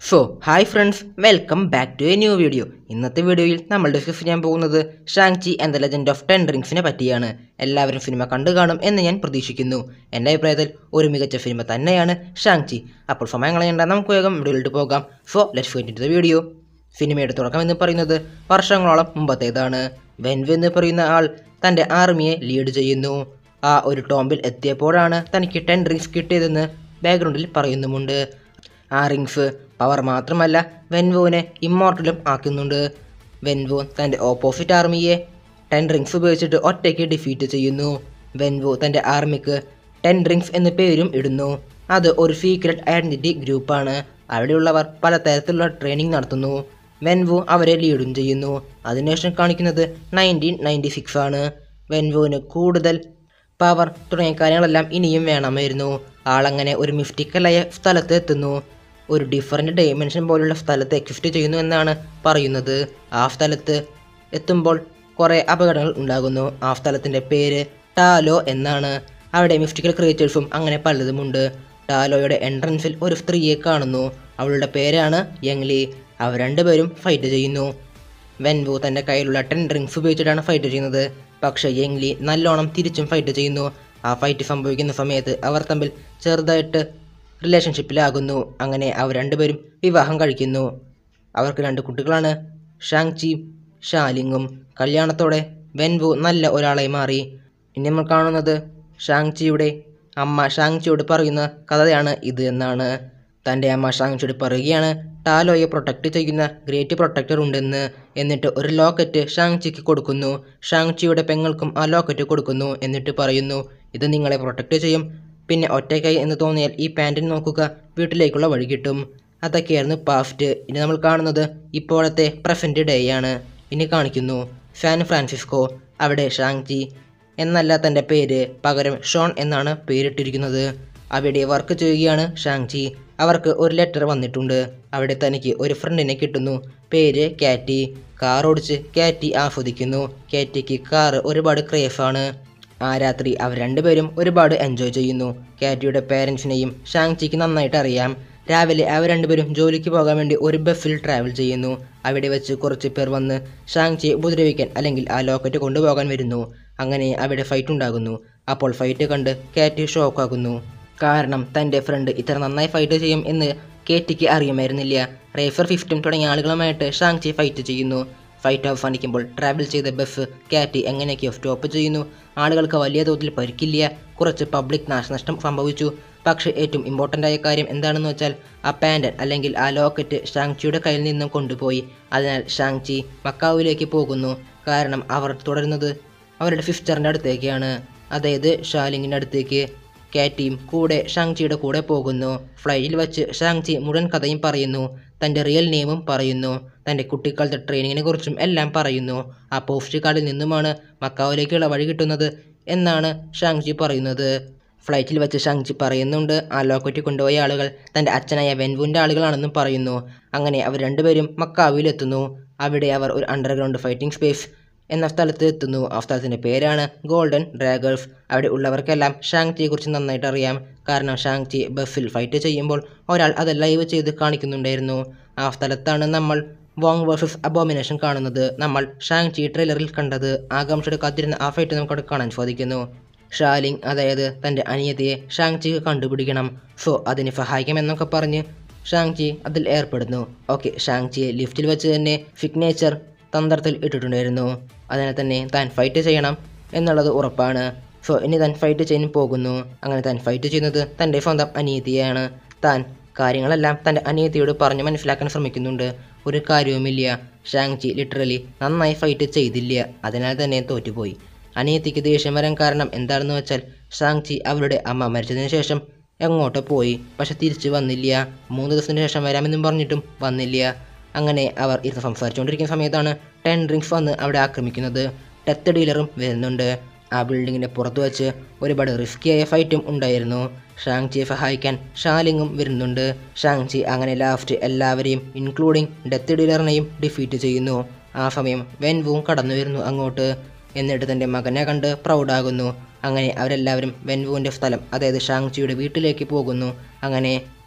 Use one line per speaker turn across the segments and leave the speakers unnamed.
so hi friends welcome back to a new video ഇന്നത്തെ വീഡിയോയിൽ നമ്മൾ ഡിസ്കസ് ചെയ്യാൻ പോകുന്നത് Shang Chi and the legend of ten റിങ്സിനെ പറ്റിയാണ് എല്ലാവരും സിനിമ കണ്ടു കാണും എന്ന് ഞാൻ പ്രതീക്ഷിക്കുന്നു എൻ്റെ അഭിപ്രായത്തിൽ ഒരു മികച്ച സിനിമ തന്നെയാണ് ഷാങ്ചി അപ്പോൾ സമയം കളയേണ്ട നമുക്ക് വേഗം വീഡിയോയിലോട്ട് പോകാം so let's get the video സിനിമയുടെ തുടക്കം എന്ന് പറയുന്നത് വർഷങ്ങളോളം മുമ്പത്തേതാണ് വെൻവ് എന്ന് പറയുന്ന ആൾ തൻ്റെ ആർമിയെ ലീഡ് ചെയ്യുന്നു ആ ഒരു ടോംബിൽ എത്തിയപ്പോഴാണ് തനിക്ക് ടെൻ റിങ്സ് കിട്ടിയതെന്ന് ബാക്ക്ഗ്രൗണ്ടിൽ പറയുന്നുമുണ്ട് ആ റിങ്സ് പവർ മാത്രമല്ല വെൻവോനെ ഇമ്മോർട്ടലും ആക്കുന്നുണ്ട് വെൻവോ തൻ്റെ ഓപ്പോസിറ്റ് ആർമിയെ ടെൻ റിങ്സ് ഉപയോഗിച്ചിട്ട് ഒറ്റയ്ക്ക് ഡിഫീറ്റ് ചെയ്യുന്നു വെൻവോ തൻ്റെ ആർമിക്ക് ടെൻ റിങ്സ് എന്ന പേരും ഇടുന്നു അത് ഒരു സീക്രട്ട് ഐഡൻറ്റിറ്റി ഗ്രൂപ്പാണ് അവിടെയുള്ളവർ പലതരത്തിലുള്ള ട്രെയിനിങ് നടത്തുന്നു വെൻവോ അവരെ ലീഡും ചെയ്യുന്നു അതിനുശേഷം കാണിക്കുന്നത് നയൻറ്റീൻ നയൻറ്റി സിക്സ് ആണ് വെൻവോന് കൂടുതൽ പവർ തുടങ്ങിയ കാര്യങ്ങളെല്ലാം ഇനിയും വേണമായിരുന്നു ആളങ്ങനെ ഒരു മിസ്റ്റിക്കലായ സ്ഥലത്ത് എത്തുന്നു ഒരു ഡിഫറൻറ്റ് ഡൈമെൻഷൻ പോലുള്ള സ്ഥലത്ത് എക്സിസ്റ്റ് ചെയ്യുന്നു എന്നാണ് പറയുന്നത് ആ സ്ഥലത്ത് എത്തുമ്പോൾ കുറേ അപകടങ്ങൾ ഉണ്ടാകുന്നു ആ സ്ഥലത്തിൻ്റെ പേര് ടാലോ എന്നാണ് അവിടെ മിസ്റ്റിക്കൽ ക്രിയേച്ചേഴ്സും അങ്ങനെ പലതുമുണ്ട് ടാലോയുടെ എൻട്രൻസിൽ ഒരു സ്ത്രീയെ കാണുന്നു അവളുടെ പേരാണ് യങ്ലി അവർ രണ്ടുപേരും ഫൈറ്റ് ചെയ്യുന്നു വെൻവു തൻ്റെ കയ്യിലുള്ള ടെൻ ഡ്രിങ്ക്സ് ഉപയോഗിച്ചിട്ടാണ് ഫൈറ്റ് ചെയ്യുന്നത് പക്ഷേ യങ്ലി നല്ലോണം തിരിച്ചും ഫൈറ്റ് ചെയ്യുന്നു ആ ഫൈറ്റ് സംഭവിക്കുന്ന സമയത്ത് അവർ തമ്മിൽ ചെറുതായിട്ട് റിലേഷൻഷിപ്പിലാകുന്നു അങ്ങനെ അവർ രണ്ടുപേരും വിവാഹം കഴിക്കുന്നു അവർക്ക് രണ്ട് കുട്ടികളാണ് ഷാങ്ചിയും ഷാലിങ്ങും കല്യാണത്തോടെ വെൻവു നല്ല ഒരാളായി മാറി ഇനി നമ്മൾ കാണുന്നത് ഷാങ്ചിയുടെ അമ്മ ഷാങ്ചിയോട് പറയുന്ന കഥയാണ് ഇത് എന്നാണ് തൻ്റെ അമ്മ ഷാങ്ചിയോട് പറയുകയാണ് ടാലോയെ പ്രൊട്ടക്റ്റ് ചെയ്യുന്ന ഗ്രേറ്റ് പ്രൊട്ടക്ടർ ഉണ്ടെന്ന് എന്നിട്ട് ഒരു ലോക്കറ്റ് ഷാങ്ചിക്ക് കൊടുക്കുന്നു ഷാങ്ചിയുടെ പെങ്ങൾക്കും ആ ലോക്കറ്റ് കൊടുക്കുന്നു എന്നിട്ട് പറയുന്നു ഇത് നിങ്ങളെ പ്രൊട്ടക്റ്റ് ചെയ്യും പിന്നെ ഒറ്റയ്ക്കായി എന്ന് തോന്നിയാൽ ഈ പാൻറ്റിന് നോക്കുക വീട്ടിലേക്കുള്ള വഴി കിട്ടും അതൊക്കെയായിരുന്നു പാസ്റ്റ് ഇനി നമ്മൾ കാണുന്നത് ഇപ്പോഴത്തെ പ്രസൻറ്റ് ഡേ ആണ് ഇനി കാണിക്കുന്നു സാൻ ഫ്രാൻസിസ്കോ അവിടെ ഷാങ്ചി എന്നല്ല തൻ്റെ പേര് പകരം ഷോൺ എന്നാണ് പേരിട്ടിരിക്കുന്നത് അവിടെ വർക്ക് ചെയ്യുകയാണ് ഷാങ്ചി അവർക്ക് ഒരു ലെറ്റർ വന്നിട്ടുണ്ട് അവിടെ തനിക്ക് ഒരു ഫ്രണ്ടിനെ കിട്ടുന്നു പേര് കാറ്റി കാർ ഓടിച്ച് കാറ്റി ആസ്വദിക്കുന്നു കാറ്റിക്ക് കാർ ഒരുപാട് ക്രേഫാണ് ആ രാത്രി അവർ രണ്ടുപേരും ഒരുപാട് എൻജോയ് ചെയ്യുന്നു കാറ്റിയുടെ പേരൻസിനെയും ഷാങ്ചിക്ക് നന്നായിട്ട് അറിയാം രാവിലെ അവർ രണ്ടുപേരും ജോലിക്ക് പോകാൻ വേണ്ടി ഒരു ബസ്സിൽ ട്രാവൽ ചെയ്യുന്നു അവിടെ വെച്ച് കുറച്ച് പേർ വന്ന് ഷാങ്ചിയെ ഉപദ്രവിക്കാൻ അല്ലെങ്കിൽ ആ ലോക്കറ്റ് കൊണ്ടുപോകാൻ വരുന്നു അങ്ങനെ അവിടെ ഫൈറ്റ് ഉണ്ടാകുന്നു അപ്പോൾ ഫൈറ്റ് കണ്ട് കാറ്റ് ഷോക്കാകുന്നു കാരണം തൻ്റെ ഫ്രണ്ട് ഇത്ര നന്നായി ഫൈറ്റ് ചെയ്യും എന്ന് കേറ്റിക്ക് അറിയുമായിരുന്നില്ല റേഫർ ഫിഫ്റ്റും തുടങ്ങിയ ആളുകളുമായിട്ട് ഷാങ്ചി ഫൈറ്റ് ചെയ്യുന്നു ഫൈറ്റ് അവസാനിക്കുമ്പോൾ ട്രാവൽ ചെയ്ത ബസ് കാറ്റി എങ്ങനെയൊക്കെയോ സ്റ്റോപ്പ് ചെയ്യുന്നു ആളുകൾക്ക് വലിയ തോതിൽ പരിക്കില്ല കുറച്ച് പബ്ലിക് നാശനഷ്ടം സംഭവിച്ചു പക്ഷേ ഏറ്റവും ഇമ്പോർട്ടൻ്റ് ആയ കാര്യം എന്താണെന്ന് വെച്ചാൽ ആ പാൻഡൻ അല്ലെങ്കിൽ ആ ലോക്കറ്റ് ഷാങ്ചിയുടെ കയ്യിൽ നിന്നും കൊണ്ടുപോയി അതിനാൽ ഷാങ്ചി മക്കാവിലേക്ക് പോകുന്നു കാരണം അവർ തുടരുന്നത് അവരുടെ സിസ്റ്ററിൻ്റെ അടുത്തേക്കാണ് അതായത് ഷാലിങ്ങിൻ്റെ അടുത്തേക്ക് കാറ്റിയും കൂടെ ഷാങ്ചിയുടെ കൂടെ പോകുന്നു ഫ്ലൈറ്റിൽ വെച്ച് ഷാങ്ചി മുഴുവൻ കഥയും പറയുന്നു തൻ്റെ റിയൽ നെയിമും പറയുന്നു തൻ്റെ കുട്ടിക്കാലത്തെ ട്രെയിനിങ്ങിനെ കുറിച്ചും എല്ലാം പറയുന്നു ആ പോസ്റ്റ് കാർഡിൽ നിന്നുമാണ് മക്കാവിലേക്കുള്ള വഴി കിട്ടുന്നത് എന്നാണ് ഷാങ്ചി പറയുന്നത് ഫ്ലൈറ്റിൽ വെച്ച് ഷാങ്ചി പറയുന്നുണ്ട് ആ ലോക്കറ്റ് കൊണ്ടുപോയ ആളുകൾ തൻ്റെ അച്ഛനായ വെൻവുൻ്റെ ആളുകളാണെന്നും പറയുന്നു അങ്ങനെ അവർ രണ്ടുപേരും മക്കാവിലെത്തുന്നു അവിടെ അവർ ഒരു അണ്ടർഗ്രൗണ്ട് ഫൈറ്റിംഗ് സ്പേസ് എന്ന സ്ഥലത്ത് എത്തുന്നു ആ സ്ഥലത്തിൻ്റെ പേരാണ് ഗോൾഡൻ ഡ്രാഗേഴ്സ് അവിടെ ഉള്ളവർക്കെല്ലാം ഷാങ്ചിയെക്കുറിച്ച് നന്നായിട്ട് അറിയാം കാരണം ഷാങ്ചി ബസ്സിൽ ഫൈറ്റ് ചെയ്യുമ്പോൾ ഒരാൾ അത് ലൈവ് ചെയ്ത് കാണിക്കുന്നുണ്ടായിരുന്നു ആ സ്ഥലത്താണ് നമ്മൾ വോങ് വേഴ്സസ് അബോമിനേഷൻ കാണുന്നത് നമ്മൾ ഷാങ്ചി ട്രെയിലറിൽ കണ്ടത് ആകാംക്ഷയുടെ കാത്തിരുന്ന ആ ഫൈറ്റ് നമുക്കവിടെ കാണാൻ സാധിക്കുന്നു ഷാലിങ് അതായത് തൻ്റെ അനിയത്തിയെ ഷാങ്ചിക്ക് കണ്ടുപിടിക്കണം സോ അതിന് സഹായിക്കാമെന്നൊക്കെ പറഞ്ഞ് ഷാങ്ചി അതിൽ ഏർപ്പെടുന്നു ഓക്കെ ഷാങ്ചിയെ ലിഫ്റ്റിൽ വെച്ച് തന്നെ സിഗ്നേച്ചർ തന്ത്രത്തിൽ ഇട്ടിട്ടുണ്ടായിരുന്നു അതിനാൽ തന്നെ താൻ ഫൈറ്റ് ചെയ്യണം എന്നുള്ളത് ഉറപ്പാണ് സോ ഇനി താൻ ഫൈറ്റ് ചെയ്യാൻ പോകുന്നു അങ്ങനെ താൻ ഫൈറ്റ് ചെയ്യുന്നത് തൻ്റെ സ്വന്തം അനിയത്തിയാണ് താൻ കാര്യങ്ങളെല്ലാം തൻ്റെ അനിയത്തിയോട് പറഞ്ഞ് മനസ്സിലാക്കാൻ ശ്രമിക്കുന്നുണ്ട് ഒരു കാര്യവുമില്ല ഷാങ്ചി ലിറ്ററലി നന്നായി ഫൈറ്റ് ചെയ്തില്ല അതിനാൽ തന്നെ തോറ്റുപോയി അനിയത്തിക്ക് ദേഷ്യം വരാൻ കാരണം എന്താണെന്ന് വെച്ചാൽ ഷാങ്ചി അവരുടെ അമ്മ മരിച്ചതിന് ശേഷം എങ്ങോട്ടോ പോയി പക്ഷെ തിരിച്ചു വന്നില്ല മൂന്ന് ദിവസത്തിന് ശേഷം വരാമെന്നും പറഞ്ഞിട്ടും വന്നില്ല അങ്ങനെ അവർ ഇരുന്ന് സംസാരിച്ചുകൊണ്ടിരിക്കുന്ന സമയത്താണ് ടെൻ ഡ്രിങ്ക്സ് വന്ന് അവിടെ ആക്രമിക്കുന്നത് ഡെത്ത് ഡീലറും വരുന്നുണ്ട് ആ ബിൽഡിങ്ങിൻ്റെ പുറത്ത് വെച്ച് ഒരുപാട് റിസ്കിയായ ഫൈറ്റും ഉണ്ടായിരുന്നു ഷാങ്ചിയെ സഹായിക്കാൻ ഷാലിങ്ങും വരുന്നുണ്ട് ഷാങ്ചി അങ്ങനെ ലാസ്റ്റ് എല്ലാവരെയും ഇൻക്ലൂഡിങ് ഡെത്ത് ഡീലറിനെയും ഡിഫീറ്റ് ചെയ്യുന്നു ആ സമയം വെൻവും കടന്നു വരുന്നു അങ്ങോട്ട് എന്നിട്ട് തൻ്റെ മകനെ കണ്ട് പ്രൗഡാകുന്നു അങ്ങനെ അവരെല്ലാവരും വെൻവുവിൻ്റെ സ്ഥലം അതായത് ഷാങ്ചിയുടെ വീട്ടിലേക്ക് പോകുന്നു അങ്ങനെ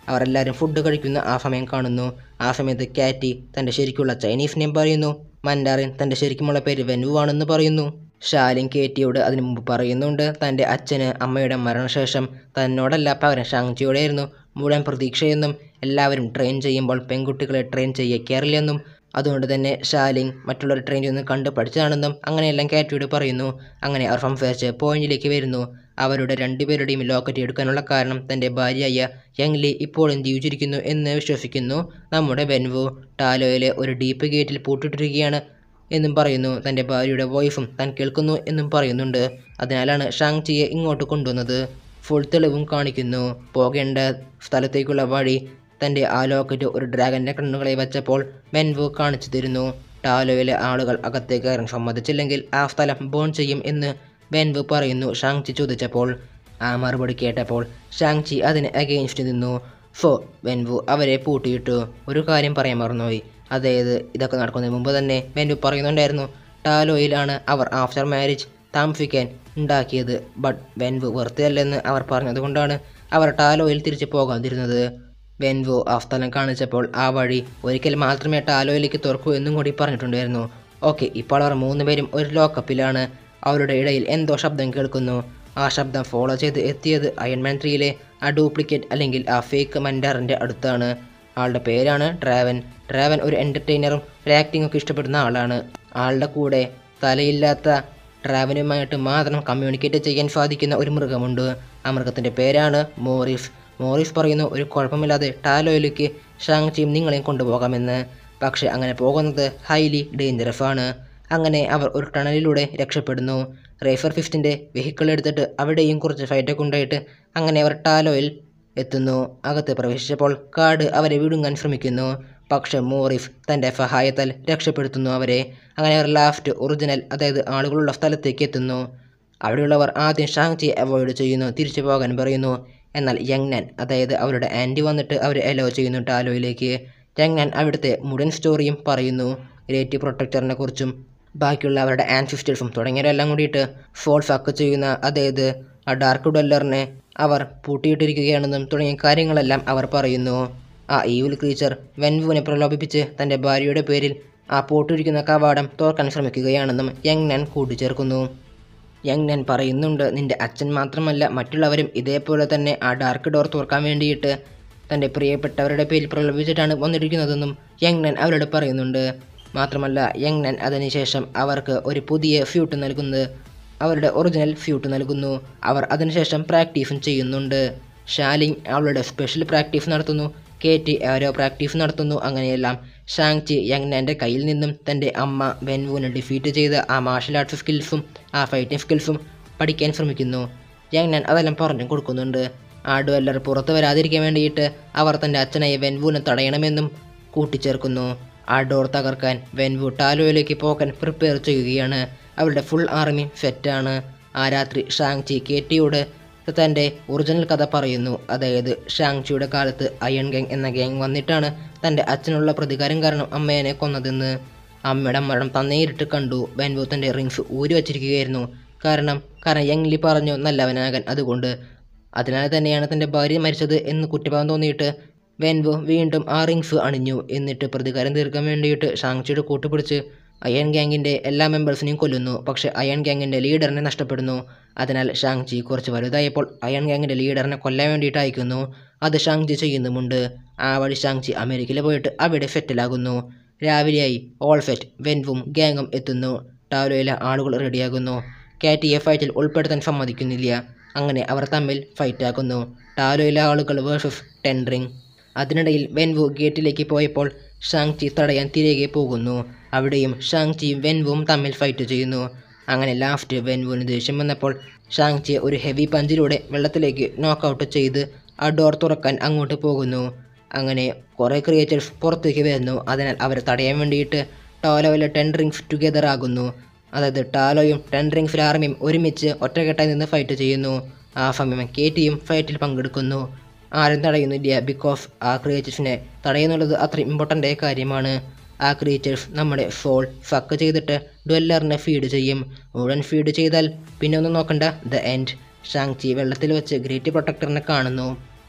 അവർ എല്ലാവരും ഫുഡ് കഴിക്കുന്ന ആ സമയം കാണുന്നു ആ സമയത്ത് കാറ്റി തൻ്റെ ശരിക്കുള്ള ചൈനീസ് നെയിം പറയുന്നു മൻഡാറിൻ തൻ്റെ ശരിക്കുമുള്ള പേര് വെൻവു ആണെന്ന് പറയുന്നു ഷാലിൻ കേറ്റിയോട് അതിനു മുമ്പ് പറയുന്നുണ്ട് തൻ്റെ അച്ഛന് അമ്മയുടെ മരണശേഷം തന്നോടല്ല പകരം ഷാങ്ചിയോടെയായിരുന്നു മുഴുവൻ പ്രതീക്ഷയെന്നും എല്ലാവരും ട്രെയിൻ ചെയ്യുമ്പോൾ പെൺകുട്ടികളെ ട്രെയിൻ ചെയ്യിക്കാറില്ലെന്നും അതുകൊണ്ട് തന്നെ ഷാലിങ് മറ്റുള്ളവർ ട്രെയിൻ ചെയ്യുന്ന കണ്ട് പഠിച്ചതാണെന്നും അങ്ങനെയെല്ലാം കാറ്റിയോട് പറയുന്നു അങ്ങനെ അവർ സംസാരിച്ച് പോയിന്റിലേക്ക് വരുന്നു അവരുടെ രണ്ടുപേരുടെയും ലോക്കറ്റ് എടുക്കാനുള്ള കാരണം തൻ്റെ ഭാര്യയായ യങ് ലി ഇപ്പോഴും ജീവിച്ചിരിക്കുന്നു എന്ന് വിശ്വസിക്കുന്നു നമ്മുടെ ബെൻവു ടാലോയിലെ ഒരു ഡീപ്പ് ഗേറ്റിൽ പൂട്ടിട്ടിരിക്കുകയാണ് എന്നും പറയുന്നു തൻ്റെ ഭാര്യയുടെ വോയിസും താൻ കേൾക്കുന്നു എന്നും പറയുന്നുണ്ട് അതിനാലാണ് ഷാങ് ചിയെ ഇങ്ങോട്ട് കൊണ്ടുവന്നത് ഫുൾ തെളിവും കാണിക്കുന്നു പോകേണ്ട സ്ഥലത്തേക്കുള്ള വഴി തൻ്റെ ആ ലോക്കറ്റ് ഒരു ഡ്രാഗൻ്റെ കണ്ണുകളെ വെച്ചപ്പോൾ മെൻവു കാണിച്ചു തരുന്നു ടാലോയിലെ ആളുകൾ അകത്തേക്ക് കയറാൻ സമ്മതിച്ചില്ലെങ്കിൽ ആ സ്ഥലം ബോൺ ചെയ്യും എന്ന് വെൻവു പറയുന്നു ഷാങ്ചി ചോദിച്ചപ്പോൾ ആ മറുപടി കേട്ടപ്പോൾ ഷാങ്ചി അതിന് അഗെയിൻസ്റ്റ് നിന്നു ഫോ വെൻവു അവരെ പൂട്ടിയിട്ടു ഒരു കാര്യം പറയാൻ മറന്നുപോയി അതായത് ഇതൊക്കെ നടക്കുന്നതിന് മുമ്പ് തന്നെ വെൻവു പറയുന്നുണ്ടായിരുന്നു ടാലോയിലാണ് അവർ ആഫ്റ്റർ മാരേജ് താമസിക്കാൻ ഉണ്ടാക്കിയത് ബട്ട് വെൻവു വെറുതെയല്ലെന്ന് അവർ പറഞ്ഞതുകൊണ്ടാണ് അവർ ടാലോയിൽ തിരിച്ചു പോകാതിരുന്നത് വെൻവു ആ സ്ഥലം കാണിച്ചപ്പോൾ ആ വഴി ഒരിക്കൽ മാത്രമേ ടാലോയിലേക്ക് തുറക്കൂ എന്നും കൂടി പറഞ്ഞിട്ടുണ്ടായിരുന്നു ഓക്കെ ഇപ്പോൾ അവർ മൂന്നുപേരും ഒരു ലോക്കപ്പിലാണ് അവരുടെ ഇടയിൽ എന്തോ ശബ്ദം കേൾക്കുന്നു ആ ശബ്ദം ഫോളോ ചെയ്ത് എത്തിയത് അയൺമാൻ ത്രീയിലെ ആ ഡ്യൂപ്ലിക്കേറ്റ് അല്ലെങ്കിൽ ആ ഫേക്ക് മൻഡാറിൻ്റെ അടുത്താണ് ആളുടെ പേരാണ് ഡ്രാവൻ ഡ്രാവൻ ഒരു എൻ്റർടൈനറും ഒരു ആക്ടിംഗ് ഒക്കെ ഇഷ്ടപ്പെടുന്ന ആളാണ് ആളുടെ കൂടെ തലയില്ലാത്ത ഡ്രാവനുമായിട്ട് മാത്രം കമ്മ്യൂണിക്കേറ്റ് ചെയ്യാൻ സാധിക്കുന്ന ഒരു മൃഗമുണ്ട് ആ മൃഗത്തിൻ്റെ പേരാണ് മോറിസ് മോറിസ് പറയുന്നു ഒരു കുഴപ്പമില്ലാതെ ടാലോയിലേക്ക് ഷാങ് ചീം നിങ്ങളെയും കൊണ്ടുപോകാമെന്ന് പക്ഷേ അങ്ങനെ പോകുന്നത് ഹൈലി ഡേഞ്ചറസ് ആണ് അങ്ങനെ അവർ ഒരു ടണലിലൂടെ രക്ഷപ്പെടുന്നു റേഫർ ഫിഫ്റ്റിൻ്റെ വെഹിക്കിൾ എടുത്തിട്ട് അവിടെയും കുറച്ച് ഫൈറ്റൊക്കെ ഉണ്ടായിട്ട് അങ്ങനെ അവർ ടാലോയിൽ എത്തുന്നു അകത്ത് പ്രവേശിച്ചപ്പോൾ കാട് അവരെ വിടുങ്ങാൻ ശ്രമിക്കുന്നു പക്ഷെ മോറിഫ് തൻ്റെ സഹായത്താൽ രക്ഷപ്പെടുത്തുന്നു അവരെ അങ്ങനെ അവർ ലാസ്റ്റ് ഒറിജിനൽ അതായത് ആളുകളുള്ള സ്ഥലത്തേക്ക് എത്തുന്നു അവിടെയുള്ളവർ ആദ്യം ഷാങ്ചി അവോയ്ഡ് ചെയ്യുന്നു തിരിച്ചു പോകാൻ പറയുന്നു എന്നാൽ യങ്നാൻ അതായത് അവരുടെ ആൻറ്റി വന്നിട്ട് അവരെ അലോ ചെയ്യുന്നു ടാലോയിലേക്ക് യങ്നാൻ അവിടുത്തെ മുഴുവൻ സ്റ്റോറിയും പറയുന്നു ഗ്രേറ്റ് പ്രൊട്ടക്ടറിനെ കുറിച്ചും ബാക്കിയുള്ള അവരുടെ ആൻസിസ്റ്റേഴ്സും തുടങ്ങിയവരെല്ലാം കൂടിയിട്ട് ഫോൾ ഫക്ക് ചെയ്യുന്ന അതായത് ആ ഡാർക്ക് ഡൊല്ലറിനെ അവർ പൂട്ടിയിട്ടിരിക്കുകയാണെന്നും തുടങ്ങിയ കാര്യങ്ങളെല്ലാം അവർ പറയുന്നു ആ ഈവിൽ ക്രീച്ചർ വെൻവുവിനെ പ്രലോഭിപ്പിച്ച് തൻ്റെ ഭാര്യയുടെ പേരിൽ ആ പൂട്ടിയിരിക്കുന്ന കവാടം തോർക്കാൻ ശ്രമിക്കുകയാണെന്നും യങ്നാൻ കൂട്ടിച്ചേർക്കുന്നു യങ്നാൻ പറയുന്നുണ്ട് നിന്റെ അച്ഛൻ മാത്രമല്ല മറ്റുള്ളവരും ഇതേപോലെ തന്നെ ആ ഡാർക്ക് ഡോർ തുറക്കാൻ വേണ്ടിയിട്ട് തൻ്റെ പ്രിയപ്പെട്ടവരുടെ പേരിൽ പ്രലോഭിച്ചിട്ടാണ് വന്നിരിക്കുന്നതെന്നും യങ്നാൻ അവരോട് പറയുന്നുണ്ട് മാത്രമല്ല യങ്നാൻ അതിനുശേഷം അവർക്ക് ഒരു പുതിയ ഫ്യൂട്ട് നൽകുന്നത് അവരുടെ ഒറിജിനൽ ഫ്യൂട്ട് നൽകുന്നു അവർ അതിനുശേഷം പ്രാക്ടീസും ചെയ്യുന്നുണ്ട് ഷാലിങ് അവളുടെ സ്പെഷ്യൽ പ്രാക്ടീസ് നടത്തുന്നു കേറ്റി ആരോ പ്രാക്ടീസ് നടത്തുന്നു അങ്ങനെയെല്ലാം ഷാങ്ചി യങ്നാൻ്റെ കയ്യിൽ നിന്നും തൻ്റെ അമ്മ വെൻവുവിനെ ഡിഫീറ്റ് ചെയ്ത ആ മാർഷൽ ആർട്സ് സ്കിൽസും ആ ഫൈറ്റിംഗ് സ്കിൽസും പഠിക്കാൻ ശ്രമിക്കുന്നു യങ്നാൻ അതെല്ലാം പറഞ്ഞു കൊടുക്കുന്നുണ്ട് ആ ഡുവല്ലർ പുറത്തു വരാതിരിക്കാൻ വേണ്ടിയിട്ട് അവർ തൻ്റെ അച്ഛനായ വെൻവുവിനെ തടയണമെന്നും കൂട്ടിച്ചേർക്കുന്നു ആ ഡോർ തകർക്കാൻ വെൻവു ടാലോയിലേക്ക് പോകാൻ പ്രിപ്പയർ ചെയ്യുകയാണ് അവരുടെ ഫുൾ ആർമി സെറ്റാണ് ആ രാത്രി ഷാങ്ചി കേറ്റിയോട് തൻ്റെ ഒറിജിനൽ കഥ പറയുന്നു അതായത് ഷാങ്ചിയുടെ കാലത്ത് അയൺ ഗാങ് എന്ന ഗാങ് വന്നിട്ടാണ് തൻ്റെ അച്ഛനുള്ള പ്രതികാരം കാരണം അമ്മേനെ കൊന്നതെന്ന് അമ്മയുടെ മരണം തന്നേരിട്ട് കണ്ടു വെൻവു തൻ്റെ റിങ്സ് ഊരി വച്ചിരിക്കുകയായിരുന്നു കാരണം കാരണം യങ്ലി പറഞ്ഞു നല്ലവനാകാൻ അതുകൊണ്ട് അതിനാൽ തന്നെയാണ് തൻ്റെ ഭാര്യ മരിച്ചത് എന്ന് കുറ്റഭാവം തോന്നിയിട്ട് വെൻവു വീണ്ടും ആ റിങ്സ് അണിഞ്ഞു എന്നിട്ട് പ്രതികാരം തീർക്കാൻ വേണ്ടിയിട്ട് ഷാങ്ചിയുടെ കൂട്ടുപിടിച്ച് അയൺ ഗ്യാങ്ങിൻ്റെ എല്ലാ മെമ്പേഴ്സിനെയും കൊല്ലുന്നു പക്ഷേ അയൺ ഗ്യാങ്ങിൻ്റെ ലീഡറിനെ നഷ്ടപ്പെടുന്നു അതിനാൽ ഷാങ്ചി കുറച്ച് വലുതായപ്പോൾ അയൺ ഗ്യാങ്ങിൻ്റെ ലീഡറിനെ കൊല്ലാൻ വേണ്ടിയിട്ട് അയക്കുന്നു അത് ഷാങ്ചി ചെയ്യുന്നുമുണ്ട് ആ വഴി ഷാങ്ചി അമേരിക്കയിൽ പോയിട്ട് അവിടെ സെറ്റിലാകുന്നു രാവിലെയായി ഓൾ ഫെറ്റ് വെൻവും ഗ്യാങ്ങും എത്തുന്നു ടാവലോയിലെ ആളുകൾ റെഡിയാകുന്നു കാറ്റിയെ ഫൈറ്റിൽ ഉൾപ്പെടുത്താൻ സമ്മതിക്കുന്നില്ല അങ്ങനെ അവർ തമ്മിൽ ഫൈറ്റാക്കുന്നു ടാലോയിലെ ആളുകൾ വേഴ്സസ് ടെൻഡറിങ് അതിനിടയിൽ വെൻവു ഗേറ്റിലേക്ക് പോയപ്പോൾ ഷാങ്ചി തടയാൻ തിരികെ പോകുന്നു അവിടെയും ഷാങ്ചിയും വെൻവുവും തമ്മിൽ ഫൈറ്റ് ചെയ്യുന്നു അങ്ങനെ ലാസ്റ്റ് വെൻവുവിന് ദേഷ്യം വന്നപ്പോൾ ഷാങ്ചി ഒരു ഹെവി പഞ്ചിലൂടെ വെള്ളത്തിലേക്ക് നോക്കൗട്ട് ചെയ്ത് ആ ഡോർ തുറക്കാൻ അങ്ങോട്ട് പോകുന്നു അങ്ങനെ കുറേ ക്രിയേച്ചേഴ്സ് പുറത്തേക്ക് വരുന്നു അതിനാൽ അവരെ തടയാൻ വേണ്ടിയിട്ട് ടോലോയിലെ ടെൻ റിങ്സ് ടുഗെദർ ആകുന്നു അതായത് ടാലോയും ടെൻ റിങ്സ് ആർമിയും ഒരുമിച്ച് ഒറ്റക്കെട്ടായി നിന്ന് ഫൈറ്റ് ചെയ്യുന്നു ആ സമയം കേറ്റിയും ഫൈറ്റിൽ പങ്കെടുക്കുന്നു ആരും തടയുന്നില്ല ബിക്കോസ് ആ ക്രിയേച്ചേഴ്സിനെ തടയുന്നുള്ളത് അത്ര ഇമ്പോർട്ടൻ്റ് കാര്യമാണ് ആ ക്രിയേച്ചേഴ്സ് നമ്മുടെ സോൾ ഫക്ക് ചെയ്തിട്ട് ഡ്വല്ലറിനെ ഫീഡ് ചെയ്യും മുഴുവൻ ഫീഡ് ചെയ്താൽ പിന്നെ ഒന്നും നോക്കണ്ട ദ എൻഡ് ഷാങ്ചി വെള്ളത്തിൽ വെച്ച് ഗ്രേറ്റ് പ്രൊട്ടക്ടറിനെ കാണുന്നു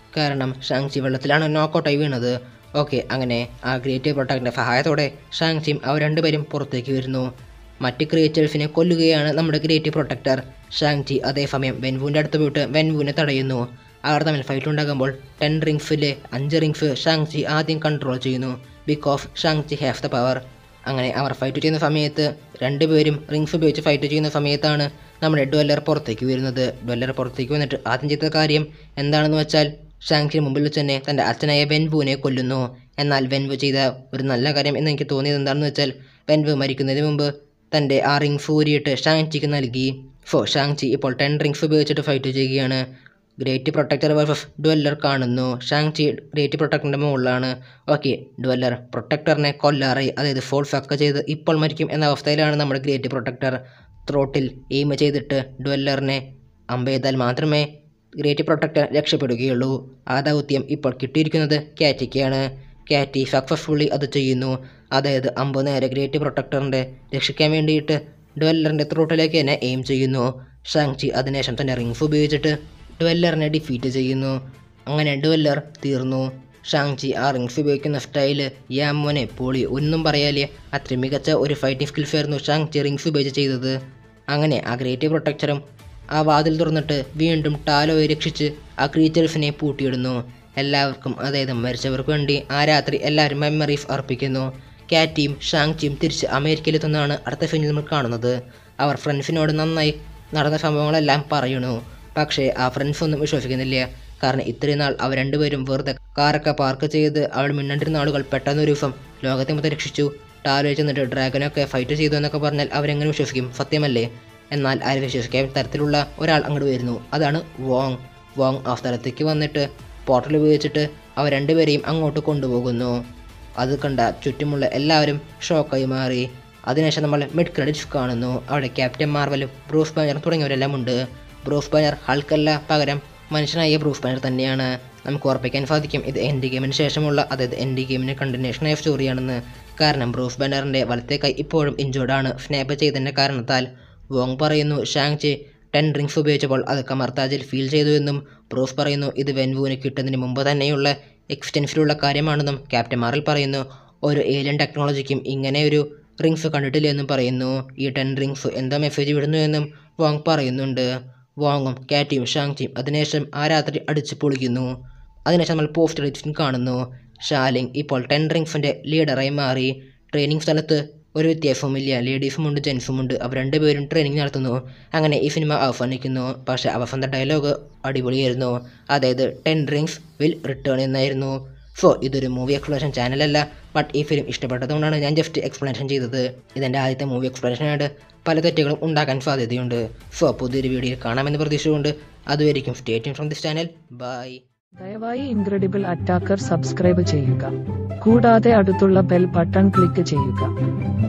കാരണം ഷാങ്ചി വെള്ളത്തിലാണ് നോക്കൗട്ടായി വീണത് ഓക്കെ അങ്ങനെ ആ ഗ്രേറ്റ് പ്രൊട്ടക്റ്റിൻ്റെ സഹായത്തോടെ ഷാങ്ചിയും അവർ രണ്ടുപേരും പുറത്തേക്ക് വരുന്നു മറ്റ് ക്രിയേറ്റേഴ്സിനെ കൊല്ലുകയാണ് നമ്മുടെ ഗ്രേറ്റ് പ്രൊട്ടക്ടർ ഷാങ്ചി അതേസമയം വെൻവുവിൻ്റെ അടുത്ത് പോയിട്ട് വെൻവുവിനെ തടയുന്നു അവർ തമ്മിൽ ഫൈറ്റ് ഉണ്ടാകുമ്പോൾ ടെൻ റിങ്സിലെ അഞ്ച് റിങ്സ് ഷാങ്ചി ആദ്യം കൺട്രോൾ ചെയ്യുന്നു because Shang Chi have the power അങ്ങനെ അവർ ഫൈറ്റ് ചെയ്യുന്ന സമയത്ത് രണ്ടുപേരും റിങ്സ് ഉപയോഗിച്ച് ഫൈറ്റ് ചെയ്യുന്ന സമയത്താണ് നമ്മുടെ ഡ്വല്ലർ പുറത്തേക്ക് വരുന്നത് ഡ്വല്ലർ പുറത്തേക്ക് വന്നിട്ട് ആദ്യം ചെയ്ത കാര്യം എന്താണെന്ന് വെച്ചാൽ ഷാങ്ഷിന് മുമ്പിൽ വെച്ച് തന്നെ തൻ്റെ അച്ഛനായ വെൻവുവിനെ കൊല്ലുന്നു എന്നാൽ വെൻവു ചെയ്ത ഒരു നല്ല കാര്യം എന്ന് എനിക്ക് തോന്നിയത് എന്താണെന്ന് വെച്ചാൽ വെൻവു മരിക്കുന്നതിന് മുമ്പ് തൻ്റെ ആ റിങ്സ് ഊരിയിട്ട് ഷാങ്ചിക്ക് നൽകി ഫോ ഷാങ്ചി ഇപ്പോൾ ടെൻ റിങ്സ് ഉപയോഗിച്ചിട്ട് ഫൈറ്റ് ചെയ്യുകയാണ് ഗ്രേറ്റ് പ്രൊട്ടക്ടർ വേഴ്സസ് ഡ്വല്ലർ കാണുന്നു ഷാങ്ചി ഗ്രേറ്റ് പ്രൊട്ടക്ടറിൻ്റെ മുകളിലാണ് ഓക്കെ ഡ്വല്ലർ പ്രൊട്ടക്ടറിനെ കൊല്ലാറായി അതായത് ഫോൾ ഫക്ക ചെയ്ത് ഇപ്പോൾ മരിക്കും എന്ന അവസ്ഥയിലാണ് നമ്മുടെ ഗ്രേറ്റ് പ്രൊട്ടക്ടർ ത്രോട്ടിൽ എയിം ചെയ്തിട്ട് ഡ്വല്ലറിനെ അമ്പെയ്താൽ മാത്രമേ ഗ്രേറ്റ് പ്രൊട്ടക്ടർ രക്ഷപ്പെടുകയുള്ളൂ ആ ദൗത്യം ഇപ്പോൾ കിട്ടിയിരിക്കുന്നത് കാറ്റിക്കാണ് കാറ്റി സക്സസ്ഫുള്ളി അത് ചെയ്യുന്നു അതായത് അമ്പ് നേരെ ഗ്രേറ്റ് പ്രൊട്ടക്ടറിൻ്റെ രക്ഷിക്കാൻ വേണ്ടിയിട്ട് ഡ്വല്ലറിൻ്റെ ത്രോട്ടിലേക്ക് തന്നെ എയിം ചെയ്യുന്നു ഷാങ്ചി അതിനുശേഷം തന്നെ റിങ്സ് ഉപയോഗിച്ചിട്ട് ഡ്വല്ലറിനെ ഡിഫീറ്റ് ചെയ്യുന്നു അങ്ങനെ ഡ്വല്ലർ തീർന്നു ഷാങ്ചി ആ റിങ്സ് ഉപയോഗിക്കുന്ന സ്റ്റൈല് യാമോനെ പൊളി ഒന്നും പറയാലേ അത്രയും മികച്ച ഒരു ഫൈറ്റിംഗ് സ്കിൽസ് ആയിരുന്നു ഷാങ്ചി റിങ്സ് ഉപയോഗിച്ച് ചെയ്തത് അങ്ങനെ ആ ഗ്രേറ്റ് പ്രൊട്ടക്ടറും ആ വാതിൽ തുറന്നിട്ട് വീണ്ടും ടാലോയെ രക്ഷിച്ച് ആ ക്രീച്ചേഴ്സിനെ പൂട്ടിയിടുന്നു എല്ലാവർക്കും അതായത് മരിച്ചവർക്ക് വേണ്ടി ആ രാത്രി എല്ലാവരും മെമ്മറീസ് അർപ്പിക്കുന്നു കാറ്റിയും ഷാങ്ചിയും തിരിച്ച് അമേരിക്കയിലെത്തുന്നതാണ് അടുത്ത ഫിലിമിൽ നമ്മൾ കാണുന്നത് അവർ ഫ്രണ്ട്സിനോട് നന്നായി നടന്ന സംഭവങ്ങളെല്ലാം പറയുന്നു പക്ഷേ ആ ഫ്രണ്ട്സ് ഒന്നും വിശ്വസിക്കുന്നില്ല കാരണം ഇത്രയും നാൾ അവർ രണ്ടുപേരും വെറുതെ കാറൊക്കെ പാർക്ക് ചെയ്ത് അവൾ മിന്നണ്ടിരുന്ന ആളുകൾ പെട്ടെന്ന് ഒരു ദിവസം ലോകത്തെ മൊത്തം രക്ഷിച്ചു ടാലോ ചെന്നിട്ട് ഡ്രാഗനൊക്കെ ഫൈറ്റ് ചെയ്തു എന്നൊക്കെ പറഞ്ഞാൽ അവരെങ്ങനെ വിശ്വസിക്കും സത്യമല്ലേ എന്നാൽ ആരും വിശ്വസിക്കാൻ തരത്തിലുള്ള ഒരാൾ അങ്ങോട്ട് വരുന്നു അതാണ് വോങ് വോങ് ആ സ്ഥലത്തേക്ക് വന്നിട്ട് പോർട്ടൽ ഉപയോഗിച്ചിട്ട് അവർ രണ്ടുപേരെയും അങ്ങോട്ട് കൊണ്ടുപോകുന്നു അത് കണ്ട ചുറ്റുമുള്ള എല്ലാവരും ഷോക്കായി മാറി അതിനുശേഷം നമ്മൾ മിഡ് ക്രെഡിറ്റ്സ് കാണുന്നു അവിടെ ക്യാപ്റ്റൻ മാർവലും ബ്രൂസ് ബാനർ തുടങ്ങിയവരെല്ലാം ഉണ്ട് ബ്രൂസ് ബാനർ ഹൾക്കല്ല പകരം മനുഷ്യനായ ബ്രൂസ് ബാനർ തന്നെയാണ് നമുക്ക് ഉറപ്പിക്കാൻ സാധിക്കും ഇത് എൻഡ് ഗെയിമിന് ശേഷമുള്ള അതായത് എൻഡ് ഗെയിമിന് കണ്ടിന്യൂഷനായ സ്റ്റോറിയാണെന്ന് കാരണം ബ്രൂസ് ബാനറിൻ്റെ വലത്തെ കൈ ഇപ്പോഴും ഇഞ്ചോർഡാണ് സ്നാപ്പ് ചെയ്തതിൻ്റെ കാരണത്താൽ വോങ് പറയുന്നു ഷാങ്ചി ടെൻ ഡ്രിങ്ക്സ് ഉപയോഗിച്ചപ്പോൾ അത് കമർത്താജിൽ ഫീൽ ചെയ്തു എന്നും ബ്രൂസ് പറയുന്നു ഇത് വെൻവുവിന് കിട്ടുന്നതിന് മുമ്പ് തന്നെയുള്ള എക്സ്റ്റെൻസിലുള്ള കാര്യമാണെന്നും ക്യാപ്റ്റൻ മാറിൽ പറയുന്നു ഒരു ഏലിയൻ ടെക്നോളജിക്കും ഇങ്ങനെ ഒരു റിങ്സ് കണ്ടിട്ടില്ല എന്നും പറയുന്നു ഈ ടെൻ റിങ്സ് എന്താ മെസ്സേജ് വിടുന്നു എന്നും വോങ് പറയുന്നുണ്ട് വോങ്ങും കാറ്റിയും ഷാങ്ചിയും അതിനുശേഷം ആ രാത്രി അടിച്ചു പൊളിക്കുന്നു അതിനുശേഷം നമ്മൾ പോസ്റ്റ് ക്രെഡിറ്റ്സിൽ കാണുന്നു ഷാലിംഗ് ഇപ്പോൾ ടെൻ റിങ്സിൻ്റെ ലീഡറായി മാറി ട്രെയിനിങ് സ്ഥലത്ത് ഒരു വ്യത്യാസവുമില്ല ലേഡീസും ഉണ്ട് ജെൻസും ഉണ്ട് അവർ രണ്ടുപേരും ട്രെയിനിങ് നടത്തുന്നു അങ്ങനെ ഈ സിനിമ അവസാനിക്കുന്നു പക്ഷേ അവസാനത്തെ ഡയലോഗ് അടിപൊളിയായിരുന്നു അതായത് ടെൻ റിങ്സ് വിൽ റിട്ടേൺ എന്നായിരുന്നു സോ ഇതൊരു മൂവി എക്സ്പ്ലനേഷൻ ചാനലല്ല ബട്ട് ഈ ഫിലിം ഇഷ്ടപ്പെട്ടതുകൊണ്ടാണ് ഞാൻ ജസ്റ്റ് എക്സ്പ്ലനേഷൻ ചെയ്തത് ഇതെൻ്റെ ആദ്യത്തെ മൂവി എക്സ്പ്ലനേഷനായിട്ട് പല തെറ്റുകളും ഉണ്ടാക്കാൻ സാധ്യതയുണ്ട് സോ പുതിയൊരു വീഡിയോയിൽ കാണാമെന്ന് പ്രതീക്ഷിച്ചുകൊണ്ട് അതുവരെയും state from this channel bye
ദയവായി ഇൻക്രെഡിബിൾ അറ്റാക്കർ സബ്സ്ക്രൈബ് ചെയ്യുക കൂടാതെ അടുത്തുള്ള ബെൽ ബട്ടൺ ക്ലിക്ക് ചെയ്യുക